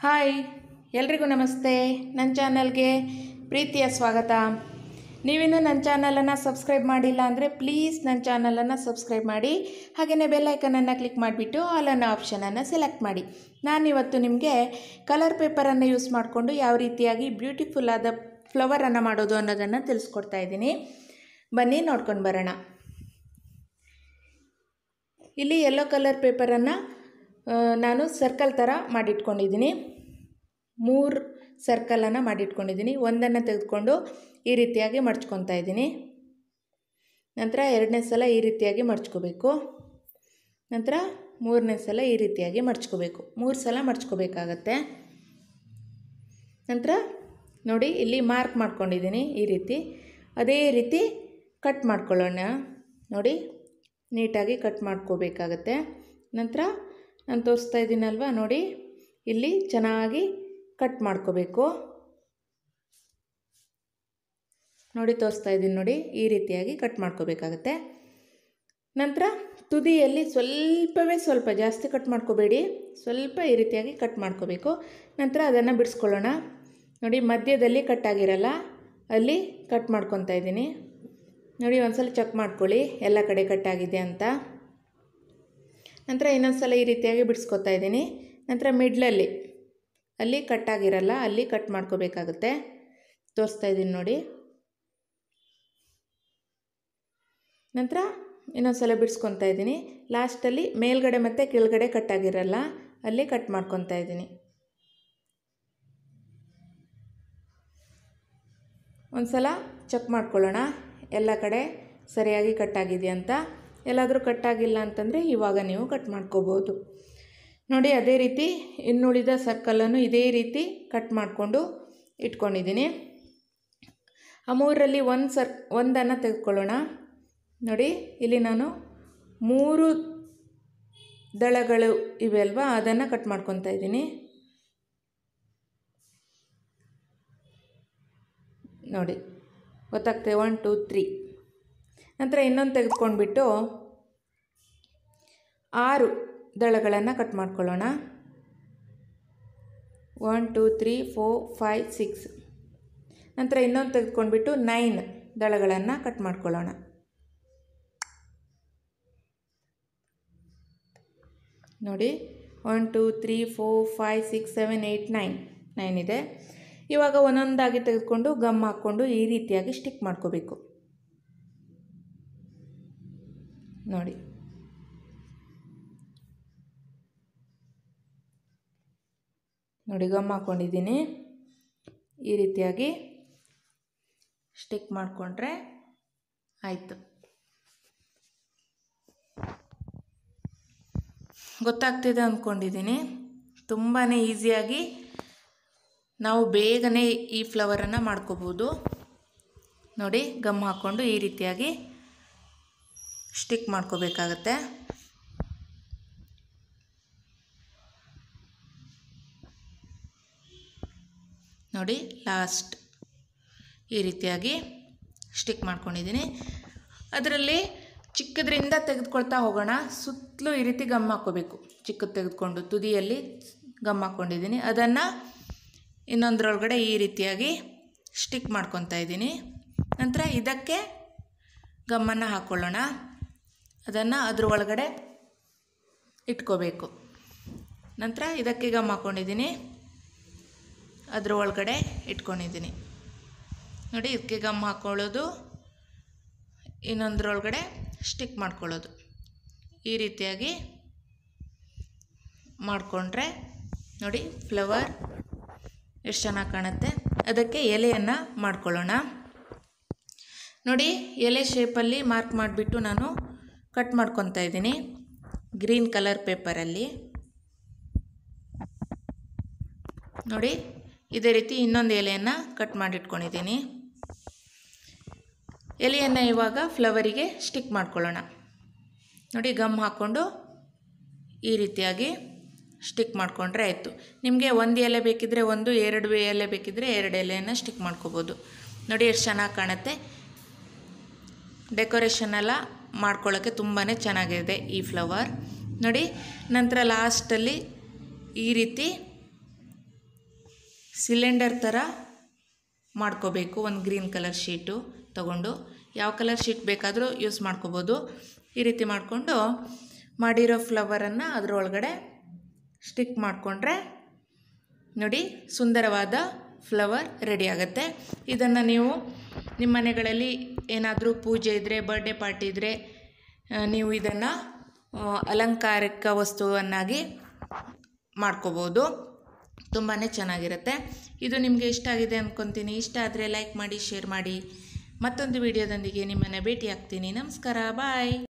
hi ಎಲ್ರಿಗೂ ನಮಸ್ತೆ ನನ್ನ ಚಾನಲ್ಗೆ ಪ್ರೀತಿಯ ಸ್ವಾಗತ ನೀವಿನ್ನೂ ನನ್ನ ಚಾನಲನ್ನು ಸಬ್ಸ್ಕ್ರೈಬ್ ಮಾಡಿಲ್ಲ ಅಂದರೆ ಪ್ಲೀಸ್ ನನ್ನ ಚಾನಲನ್ನು ಸಬ್ಸ್ಕ್ರೈಬ್ ಮಾಡಿ ಹಾಗೆಯೇ ಬೆಲ್ಲೈಕನನ್ನು ಕ್ಲಿಕ್ ಮಾಡಿಬಿಟ್ಟು ಆಲ್ ಅನ್ನೋ ಆಪ್ಷನನ್ನು ಸೆಲೆಕ್ಟ್ ಮಾಡಿ ನಾನಿವತ್ತು ನಿಮಗೆ ಕಲರ್ ಪೇಪರನ್ನು ಯೂಸ್ ಮಾಡಿಕೊಂಡು ಯಾವ ರೀತಿಯಾಗಿ ಬ್ಯೂಟಿಫುಲ್ ಆದ ಫ್ಲವರನ್ನು ಮಾಡೋದು ಅನ್ನೋದನ್ನು ತಿಳಿಸ್ಕೊಡ್ತಾ ಇದ್ದೀನಿ ಬನ್ನಿ ನೋಡ್ಕೊಂಡು ಬರೋಣ ಇಲ್ಲಿ ಯೆಲ್ಲೋ ಕಲರ್ ಪೇಪರನ್ನು ನಾನು ಸರ್ಕಲ್ ಥರ ಮಾಡಿಟ್ಕೊಂಡಿದ್ದೀನಿ ಮೂರು ಸರ್ಕಲನ್ನು ಮಾಡಿಟ್ಕೊಂಡಿದ್ದೀನಿ ಒಂದನ್ನು ತೆಗೆದುಕೊಂಡು ಈ ರೀತಿಯಾಗಿ ಮಡ್ಚ್ಕೊತಾ ಇದ್ದೀನಿ ನಂತರ ಎರಡನೇ ಸಲ ಈ ರೀತಿಯಾಗಿ ಮಡ್ಚ್ಕೋಬೇಕು ನಂತರ ಮೂರನೇ ಸಲ ಈ ರೀತಿಯಾಗಿ ಮಡ್ಚ್ಕೋಬೇಕು ಮೂರು ಸಲ ಮಡ್ಚ್ಕೋಬೇಕಾಗತ್ತೆ ನಂತರ ನೋಡಿ ಇಲ್ಲಿ ಮಾರ್ಕ್ ಮಾಡ್ಕೊಂಡಿದ್ದೀನಿ ಈ ರೀತಿ ಅದೇ ರೀತಿ ಕಟ್ ಮಾಡ್ಕೊಳ್ಳೋಣ ನೋಡಿ ನೀಟಾಗಿ ಕಟ್ ಮಾಡ್ಕೋಬೇಕಾಗತ್ತೆ ನಂತರ ನಾನು ತೋರಿಸ್ತಾ ಇದ್ದೀನಲ್ವ ನೋಡಿ ಇಲ್ಲಿ ಚೆನ್ನಾಗಿ ಕಟ್ ಮಾಡ್ಕೋಬೇಕು ನೋಡಿ ತೋರಿಸ್ತಾ ಇದ್ದೀನಿ ನೋಡಿ ಈ ರೀತಿಯಾಗಿ ಕಟ್ ಮಾಡ್ಕೋಬೇಕಾಗತ್ತೆ ನಂತರ ತುದಿಯಲ್ಲಿ ಸ್ವಲ್ಪವೇ ಸ್ವಲ್ಪ ಜಾಸ್ತಿ ಕಟ್ ಮಾಡ್ಕೋಬೇಡಿ ಸ್ವಲ್ಪ ಈ ರೀತಿಯಾಗಿ ಕಟ್ ಮಾಡ್ಕೋಬೇಕು ನಂತರ ಅದನ್ನು ಬಿಡಿಸ್ಕೊಳ್ಳೋಣ ನೋಡಿ ಮಧ್ಯದಲ್ಲಿ ಕಟ್ ಆಗಿರಲ್ಲ ಅಲ್ಲಿ ಕಟ್ ಮಾಡ್ಕೊತಾ ಇದ್ದೀನಿ ನೋಡಿ ಒಂದ್ಸಲ ಚೆಕ್ ಮಾಡ್ಕೊಳ್ಳಿ ಎಲ್ಲ ಕಡೆ ಕಟ್ ಆಗಿದೆ ಅಂತ ನಂತರ ಇನ್ನೊಂದು ಸಲ ಈ ರೀತಿಯಾಗಿ ಬಿಡಿಸ್ಕೊತಾ ಇದ್ದೀನಿ ನಂತರ ಮಿಡ್ಲಲ್ಲಿ ಅಲ್ಲಿ ಕಟ್ ಆಗಿರಲ್ಲ ಅಲ್ಲಿ ಕಟ್ ಮಾಡ್ಕೋಬೇಕಾಗುತ್ತೆ ತೋರಿಸ್ತಾ ಇದ್ದೀನಿ ನೋಡಿ ನಂತರ ಇನ್ನೊಂದು ಸಲ ಬಿಡಿಸ್ಕೊತಾ ಇದ್ದೀನಿ ಲಾಸ್ಟಲ್ಲಿ ಮೇಲ್ಗಡೆ ಮತ್ತು ಕೆಳಗಡೆ ಕಟ್ ಆಗಿರಲ್ಲ ಅಲ್ಲಿ ಕಟ್ ಮಾಡ್ಕೊತಾ ಇದ್ದೀನಿ ಒಂದು ಸಲ ಚೆಕ್ ಮಾಡ್ಕೊಳ್ಳೋಣ ಎಲ್ಲ ಕಡೆ ಸರಿಯಾಗಿ ಕಟ್ ಆಗಿದೆ ಅಂತ ಎಲ್ಲಾದರೂ ಕಟ್ ಆಗಿಲ್ಲ ಅಂತಂದರೆ ಇವಾಗ ನೀವು ಕಟ್ ಮಾಡ್ಕೋಬೋದು ನೋಡಿ ಅದೇ ರೀತಿ ಇನ್ನುಳಿದ ಸರ್ಕಲನ್ನು ಇದೇ ರೀತಿ ಕಟ್ ಮಾಡಿಕೊಂಡು ಇಟ್ಕೊಂಡಿದ್ದೀನಿ ಆ ಮೂರರಲ್ಲಿ ಒಂದು ಸರ್ ಒಂದನ್ನು ತೆಗೆದುಕೊಳ್ಳೋಣ ನೋಡಿ ಇಲ್ಲಿ ನಾನು ಮೂರು ದಳಗಳು ಇವೆ ಅಲ್ವಾ ಅದನ್ನು ಕಟ್ ಮಾಡ್ಕೊತಾ ಇದ್ದೀನಿ ನೋಡಿ ಗೊತ್ತಾಗ್ತದೆ ಒನ್ ಟೂ ತ್ರೀ ನಂತರ ಇನ್ನೊಂದು ತೆಗೆದುಕೊಂಡ್ಬಿಟ್ಟು ಆರು ದಳಗಳನ್ನು ಕಟ್ ಮಾಡ್ಕೊಳ್ಳೋಣ one two three four five six ನಂತರ ಇನ್ನೊಂದು ತೆಗೆದುಕೊಂಡ್ಬಿಟ್ಟು ನೈನ್ ದಳಗಳನ್ನು ಕಟ್ ಮಾಡ್ಕೊಳ್ಳೋಣ ನೋಡಿ one two three four five six seven eight nine nine ಇದೆ ಇವಾಗ ಒಂದೊಂದಾಗಿ ತೆಗೆದುಕೊಂಡು ಗಮ್ ಹಾಕ್ಕೊಂಡು ಈ ರೀತಿಯಾಗಿ ಸ್ಟಿಕ್ ಮಾಡ್ಕೋಬೇಕು ನೋಡಿ ನೋಡಿ ಗಮ್ ಹಾಕ್ಕೊಂಡಿದ್ದೀನಿ ಈ ರೀತಿಯಾಗಿ ಸ್ಟಿಕ್ ಮಾಡಿಕೊಂಡ್ರೆ ಆಯಿತು ಗೊತ್ತಾಗ್ತಿದೆ ಅಂದ್ಕೊಂಡಿದ್ದೀನಿ ತುಂಬಾ ಈಸಿಯಾಗಿ ನಾವು ಬೇಗನೆ ಈ ಫ್ಲವರನ್ನು ಮಾಡ್ಕೋಬೋದು ನೋಡಿ ಗಮ್ ಹಾಕ್ಕೊಂಡು ಈ ರೀತಿಯಾಗಿ ಸ್ಟಿಕ್ ಮಾಡ್ಕೋಬೇಕಾಗತ್ತೆ ನೋಡಿ ಲಾಸ್ಟ್ ಈ ರೀತಿಯಾಗಿ ಸ್ಟಿಕ್ ಮಾಡ್ಕೊಂಡಿದ್ದೀನಿ ಅದರಲ್ಲಿ ಚಿಕ್ಕದ್ರಿಂದ ತೆಗೆದುಕೊಳ್ತಾ ಹೋಗೋಣ ಸುತ್ತಲೂ ಈ ರೀತಿ ಗಮ್ ಹಾಕ್ಕೋಬೇಕು ಚಿಕ್ಕದು ತೆಗೆದುಕೊಂಡು ತುದಿಯಲ್ಲಿ ಗಮ್ ಹಾಕ್ಕೊಂಡಿದ್ದೀನಿ ಅದನ್ನು ಇನ್ನೊಂದರೊಳಗಡೆ ಈ ರೀತಿಯಾಗಿ ಸ್ಟಿಕ್ ಮಾಡ್ಕೊತಾ ಇದ್ದೀನಿ ನಂತರ ಇದಕ್ಕೆ ಗಮ್ಮನ್ನು ಹಾಕ್ಕೊಳ್ಳೋಣ ಅದನ್ನು ಅದ್ರ ಒಳಗಡೆ ಇಟ್ಕೋಬೇಕು ನಂತರ ಇದಕ್ಕೆ ಗಮ್ ಹಾಕ್ಕೊಂಡಿದ್ದೀನಿ ಅದ್ರ ಒಳಗಡೆ ಇಟ್ಕೊಂಡಿದ್ದೀನಿ ನೋಡಿ ಇದಕ್ಕೆ ಗಮ್ ಹಾಕ್ಕೊಳ್ಳೋದು ಇನ್ನೊಂದರೊಳಗಡೆ ಸ್ಟಿಕ್ ಮಾಡ್ಕೊಳ್ಳೋದು ಈ ರೀತಿಯಾಗಿ ಮಾಡಿಕೊಂಡ್ರೆ ನೋಡಿ ಫ್ಲವರ್ ಎಷ್ಟು ಚೆನ್ನಾಗಿ ಕಾಣುತ್ತೆ ಅದಕ್ಕೆ ಎಲೆಯನ್ನು ಮಾಡ್ಕೊಳ್ಳೋಣ ನೋಡಿ ಎಲೆ ಶೇಪಲ್ಲಿ ಮಾರ್ಕ್ ಮಾಡಿಬಿಟ್ಟು ನಾನು ಕಟ್ ಮಾಡ್ಕೊತಾ ಇದ್ದೀನಿ ಗ್ರೀನ್ ಕಲರ್ ಪೇಪರಲ್ಲಿ ನೋಡಿ ಇದೇ ರೀತಿ ಇನ್ನೊಂದು ಎಲೆಯನ್ನು ಕಟ್ ಮಾಡಿಟ್ಕೊಂಡಿದ್ದೀನಿ ಎಲೆಯನ್ನು ಇವಾಗ ಫ್ಲವರಿಗೆ ಸ್ಟಿಕ್ ಮಾಡ್ಕೊಳ್ಳೋಣ ನೋಡಿ ಗಮ್ ಹಾಕ್ಕೊಂಡು ಈ ರೀತಿಯಾಗಿ ಸ್ಟಿಕ್ ಮಾಡಿಕೊಂಡ್ರೆ ಆಯಿತು ನಿಮಗೆ ಒಂದು ಎಲೆ ಬೇಕಿದ್ದರೆ ಒಂದು ಎರಡು ಎಲೆ ಬೇಕಿದ್ದರೆ ಎರಡು ಎಲೆಯನ್ನು ಸ್ಟಿಕ್ ಮಾಡ್ಕೋಬೋದು ನೋಡಿ ಎಷ್ಟು ಚೆನ್ನಾಗಿ ಕಾಣುತ್ತೆ ಡೆಕೋರೇಷನ್ ಎಲ್ಲ ಮಾಡ್ಕೊಳ್ಳೋಕ್ಕೆ ತುಂಬಾ ಚೆನ್ನಾಗಿದೆ ಈ ಫ್ಲವರ್ ನೋಡಿ ನಂತರ ಲಾಸ್ಟಲ್ಲಿ ಈ ರೀತಿ ಸಿಲಿಂಡರ್ ಥರ ಮಾಡ್ಕೋಬೇಕು ಒಂದು ಗ್ರೀನ್ ಕಲರ್ ಶೀಟು ತಗೊಂಡು ಯಾವ ಕಲರ್ ಶೀಟ್ ಬೇಕಾದರೂ ಯೂಸ್ ಮಾಡ್ಕೋಬೋದು ಈ ರೀತಿ ಮಾಡಿಕೊಂಡು ಮಾಡಿರೋ ಫ್ಲವರನ್ನು ಅದರೊಳಗಡೆ ಸ್ಟಿಕ್ ಮಾಡಿಕೊಂಡ್ರೆ ನೋಡಿ ಸುಂದರವಾದ ಫ್ಲವರ್ ರೆಡಿ ಆಗುತ್ತೆ ಇದನ್ನು ನೀವು ನಿಮ್ಮ ಮನೆಗಳಲ್ಲಿ ಏನಾದರೂ ಪೂಜೆ ಇದ್ದರೆ ಬರ್ಡೇ ಪಾರ್ಟಿ ಇದ್ದರೆ ನೀವು ಇದನ್ನು ಅಲಂಕಾರಿಕ ವಸ್ತುವನ್ನಾಗಿ ಮಾಡ್ಕೋಬೋದು ತುಂಬಾ ಚೆನ್ನಾಗಿರುತ್ತೆ ಇದು ನಿಮಗೆ ಇಷ್ಟ ಆಗಿದೆ ಅಂದ್ಕೊತೀನಿ ಇಷ್ಟ ಆದರೆ ಲೈಕ್ ಮಾಡಿ ಶೇರ್ ಮಾಡಿ ಮತ್ತೊಂದು ವಿಡಿಯೋದೊಂದಿಗೆ ನಿಮ್ಮನ್ನು ಭೇಟಿ ಆಗ್ತೀನಿ ನಮಸ್ಕಾರ ಬಾಯ್